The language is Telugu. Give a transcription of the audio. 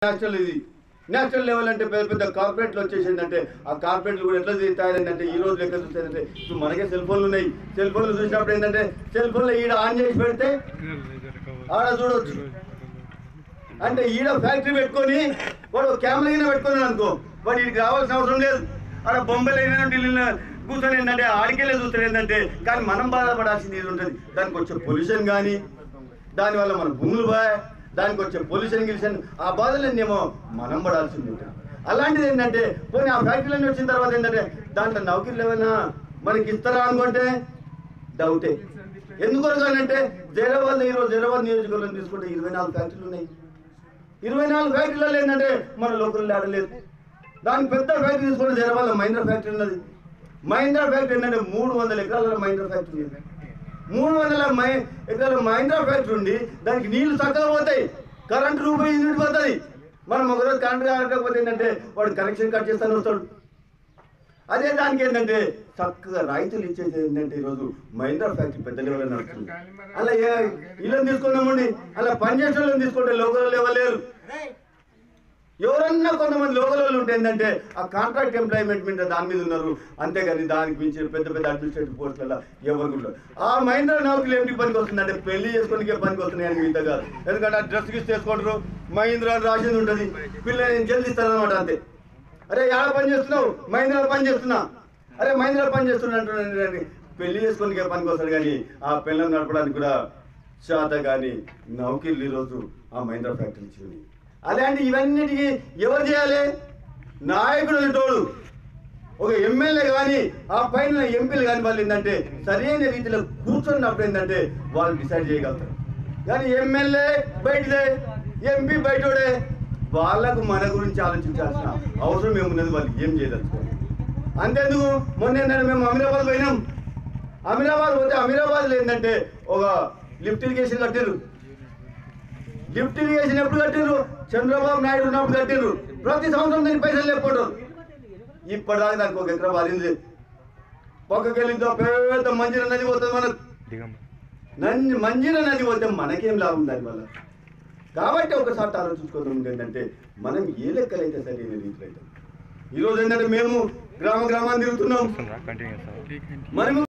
నేషనల్ ఇది నేషనల్ లెవెల్ అంటే పెద్ద పెద్ద కార్పొరేట్లు వచ్చేసిందంటే ఆ కార్పొరేట్లు కూడా ఎట్లా తయారైందంటే ఈ రోజు లెక్క చూస్తారంటే ఇప్పుడు మనకే సెల్ ఫోన్లు ఉన్నాయి సెల్ ఫోన్లు చూసినప్పుడు ఏంటంటే సెల్ ఫోన్లో ఈడ ఆన్ చేసి పెడితే ఆడ చూడొచ్చు అంటే ఈడ ఫ్యాక్టరీ పెట్టుకొని వాడు కెమెరా అయినా పెట్టుకున్నాడు అనుకో వాడు వీడికి రావాల్సిన అవసరం లేదు ఆడ బొంబాయిలో అయినా ఢిల్లీలో కూర్చొని ఏంటంటే ఆడికెళ్ళే చూస్తారు ఏంటంటే కానీ మనం బాధపడాల్సింది ఇది ఉంటుంది దానికి వచ్చే పొల్యూషన్ కానీ దానివల్ల మన భూములు బాయ్ దానికి వచ్చే పొల్యూషన్ గిల్యూషన్ ఆ బాధలన్నేమో మనం పడాల్సింది ఉంటుంది అలాంటిది ఏంటంటే పోనీ ఆ ఫ్యాక్టరీలన్నీ వచ్చిన తర్వాత ఏంటంటే దాంట్లో నౌకరీలు ఏమైనా మనకి ఇస్తారా అనుకుంటే డౌటే ఎందుకు అంటే జైరాబాద్ ఈరోజు జైరాబాద్ నియోజకవర్గం తీసుకుంటే ఇరవై నాలుగు ఫ్యాక్టరీలు ఉన్నాయి ఇరవై నాలుగు ఫ్యాక్టరీలలో ఏంటంటే మన లోకల్ ఆడలేదు దానికి పెద్ద ఫ్యాక్టరీ తీసుకుంటే జైరాబాద్లో మహీంద్రా ఫ్యాక్టరీ ఉన్నది మహీంద్రా ఫ్యాక్టరీ ఏంటంటే మూడు వందల ఎకరాల మహీంద్రా ఫ్యాక్టరీ ఉంది మూడు వందల మై ఎకరాల మహీంద్రా ఫ్యాక్టరీ ఉండి దానికి నీళ్లు చక్కగా పోతాయి కరెంట్ రూపాయి యూనిట్ పోతుంది మనం ఒకరోజు కరెంట్ కాకపోతే ఏంటంటే వాడు కనెక్షన్ కట్ చేస్తాను వస్తాడు అదే దానికి ఏంటంటే చక్కగా రైతులు ఇచ్చేది ఏంటంటే ఈరోజు మహీంద్రా ఫ్యాక్టరీ పెద్ద లెవెల్ నడుస్తుంది అలా ఏ- ఇళ్ళని తీసుకున్నామండి అలా పనిచేసే వాళ్ళని తీసుకుంటే లోకల్ లెవెల్ లేరు ఎవరన్నా కొంతమంది లోకల్ వాళ్ళు ఉంటే ఏంటంటే ఆ కాంట్రాక్ట్ ఎంప్లాయ్మెంట్ మీద దాని మీద ఉన్నారు అంతేగాని దానికి మించి పెద్ద పెద్ద అడ్మినిస్ట్రేటివ్ పోస్టులలో ఎవరు కూడా లేరు. ఆ మహేంద్ర నౌకలు ఏంటి పనికి వస్తుందంటే పెళ్లి చేసుకోనికే పనికి వస్తున్నాయి అని మిగతా కాదు ఎందుకంటే ఆ డ్రెస్ గిస్ చేసుకుంటారు మహేంద్ర అని రాసింది ఉంటుంది పిల్లలు చెల్లిస్తారనమాట అంతే అరే యాడ పని చేస్తున్నావు మహేంద్ర పని చేస్తున్నా అరే మహేంద్ర పని చేస్తున్నా అంటున్నాను పెళ్లి చేసుకోనికే పనికి వస్తాడు కానీ ఆ పిల్లలు నడపడానికి కూడా శాత కానీ నౌకీలు ఈరోజు ఆ మహేంద్ర ఫ్యాక్టరీ ఇచ్చింది అలాంటి ఇవన్నిటికీ ఎవరు చేయాలి నాయకుడు తోడు ఒక ఎమ్మెల్యే కానీ ఆ పైన ఎంపీలు కానీ వాళ్ళు ఏంటంటే సరైన రీతిలో కూర్చున్నప్పుడు ఏంటంటే వాళ్ళు డిసైడ్ చేయగలుగుతారు కానీ ఎమ్మెల్యే బయటదే ఎంపీ బయటోడే వాళ్ళకు మన గురించి ఆలోచించాల్సిన అవసరం ఏమున్నది వాళ్ళు ఏం చేయదలుచుకోవాలి అంతేందుకు మొన్న ఏంటంటే మేము అమీరాబాద్ పోయినాం అమీరాబాద్ పోతే అమీరాబాద్లో ఏంటంటే ఒక లిఫ్ట్ ఇరిగేషన్ కట్టారు లిఫ్ట్ ఇరిగేషన్ ఎప్పుడు కట్టిర్రు చంద్రబాబు నాయుడు ఉన్నప్పుడు కట్టిర్రు ప్రతి సంవత్సరం దానికి పైసలు లేకపోవడం ఇప్పటిదాకా దానికి ఒక ఎకరం వారింది పక్కకి వెళ్ళిందో పెద్ద మంజీర నది పోతుంది మనకు నన్ను మంజీర నది పోతే మనకేం లాభం దానివల్ల కాబట్టి ఒకసారి ఆలోచించుకోవడం ఏంటంటే మనం ఏ లెక్కలైతే సరైన రీతిలో అయితే ఈరోజు ఏంటంటే మేము గ్రామ గ్రామాన్ని తిరుగుతున్నాం కంటిన్యూ మనము